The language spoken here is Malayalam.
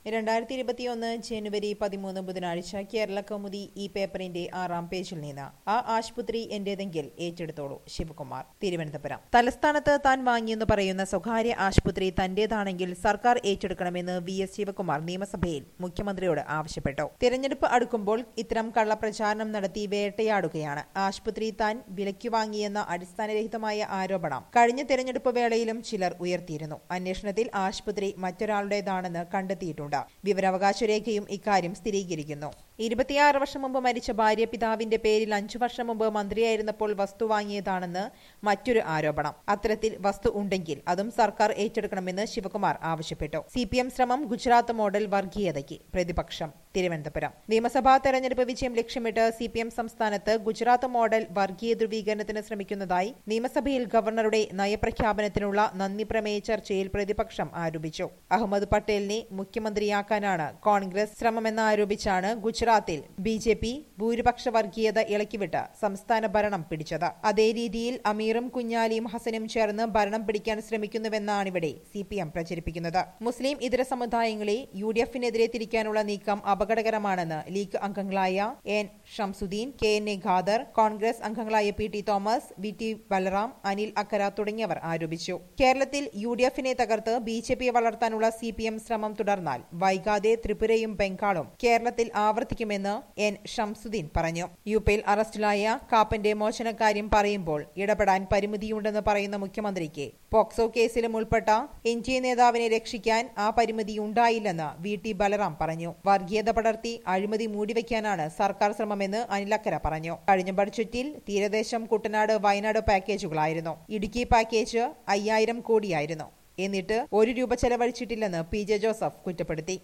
രണ്ടായിരത്തി ഇരുപത്തിയൊന്ന് ജനുവരി പതിമൂന്ന് ബുധനാഴ്ച കേരള കൗമുദി ഈ പേപ്പറിന്റെ ആറാം പേജിൽ നിന്ന് ആ ആശുപത്രി എന്റേതെങ്കിൽ ഏറ്റെടുത്തോളൂ ശിവകുമാർ തിരുവനന്തപുരം തലസ്ഥാനത്ത് താൻ വാങ്ങിയെന്ന് പറയുന്ന സ്വകാര്യ ആശുപത്രി തന്റേതാണെങ്കിൽ സർക്കാർ ഏറ്റെടുക്കണമെന്ന് വി എസ് ശിവകുമാർ നിയമസഭയിൽ മുഖ്യമന്ത്രിയോട് ആവശ്യപ്പെട്ടു തിരഞ്ഞെടുപ്പ് അടുക്കുമ്പോൾ ഇത്തരം കള്ളപ്രചാരണം നടത്തി വേട്ടയാടുകയാണ് ആശുപത്രി താൻ വിലയ്ക്ക് വാങ്ങിയെന്ന അടിസ്ഥാനരഹിതമായ ആരോപണം കഴിഞ്ഞ തിരഞ്ഞെടുപ്പ് വേളയിലും ചിലർ ഉയർത്തിയിരുന്നു അന്വേഷണത്തിൽ ആശുപത്രി മറ്റൊരാളുടേതാണെന്ന് കണ്ടെത്തിയിട്ടുണ്ട് വിവരാവകാശ രേഖയും ഇക്കാര്യം സ്ഥിരീകരിക്കുന്നു ഇരുപത്തിയാറ് വർഷം മുമ്പ് മരിച്ച ഭാര്യ പിതാവിന്റെ പേരിൽ അഞ്ചു വർഷം മുമ്പ് മന്ത്രിയായിരുന്നപ്പോൾ വസ്തു വാങ്ങിയതാണെന്ന് മറ്റൊരു ആരോപണം അത്തരത്തിൽ വസ്തു ഉണ്ടെങ്കിൽ അതും സർക്കാർ ഏറ്റെടുക്കണമെന്ന് ശിവകുമാർ ആവശ്യപ്പെട്ടു സി പി എം ശ്രമം ഗുജറാത്ത് മോഡൽ വർഗീയതയ്ക്ക് പ്രതിപക്ഷം തിരുവനന്തപുരം നിയമസഭാ തെരഞ്ഞെടുപ്പ് വിജയം ലക്ഷ്യമിട്ട് സി പി എം സംസ്ഥാനത്ത് ഗുജറാത്ത് മോഡൽ വർഗീയ ധ്രുവീകരണത്തിന് ശ്രമിക്കുന്നതായി നിയമസഭയിൽ ഗവർണറുടെ നയപ്രഖ്യാപനത്തിനുള്ള നന്ദി പ്രമേയ ചർച്ചയിൽ പ്രതിപക്ഷം ആരോപിച്ചു അഹമ്മദ് പട്ടേലിനെ മുഖ്യമന്ത്രിയാക്കാനാണ് കോൺഗ്രസ് ശ്രമമെന്നാരോപിച്ചാണ് ഗുജറാത്തിൽ ബി ജെ പി ഭൂരിപക്ഷ വർഗീയത ഇളക്കിവിട്ട് സംസ്ഥാന ഭരണം പിടിച്ചത് അതേ രീതിയിൽ അമീറും കുഞ്ഞാലിയും ഹസനും ചേർന്ന് ഭരണം പിടിക്കാൻ ശ്രമിക്കുന്നുവെന്നാണിവിടെ സി പി എം പ്രചരിപ്പിക്കുന്നത് മുസ്ലിം ഇതര സമുദായങ്ങളെ യു ഡി എഫിനെതിരെ തിരിക്കാനുള്ള നീക്കം അപകടകരമാണെന്ന് ലീഗ് അംഗങ്ങളായ N Shamsuddin K N A Khader Congress അംഗങ്ങളായ P T Thomas V T Balram Anil Akkara തുടങ്ങിയവർ ആരോപിച്ചു കേരളത്തിൽ യു ഡി എഫിനെ തകർത്ത് ബി ജെ പിയെ വളർത്താനുള്ള സി പി എം ശ്രമം തുടർന്നാൽ വൈകാതെ ത്രിപുരയും ബംഗാളും കേരളത്തിൽ ആവർത്തിക്കുമെന്ന് എൻ ഷംസുദ്ദീൻ പറഞ്ഞു യു പിയിൽ അറസ്റ്റിലായ കാപ്പന്റെ മോചനക്കാര്യം പറയുമ്പോൾ ഇടപെടാൻ പരിമിതിയുണ്ടെന്ന് പറയുന്ന മുഖ്യമന്ത്രിക്ക് പോക്സോ കേസിലും ഉൾപ്പെട്ട എൻ ജി എ നേതാവിനെ രക്ഷിക്കാൻ ആ പരിമിതി ഉണ്ടായില്ലെന്ന് വി ടി ബലറാം പറഞ്ഞു വർഗീയത പടർത്തി അഴിമതി മൂടിവെക്കാനാണ് സർക്കാർ ശ്രമമെന്ന് അനിലക്കര പറഞ്ഞു കഴിഞ്ഞ ബഡ്ജറ്റിൽ തീരദേശം കുട്ടനാട് വയനാട് പാക്കേജുകളായിരുന്നു ഇടുക്കി പാക്കേജ് അയ്യായിരം കോടിയായിരുന്നു എന്നിട്ട് ഒരു രൂപ ചെലവഴിച്ചിട്ടില്ലെന്ന് പി ജെ ജോസഫ് കുറ്റപ്പെടുത്തി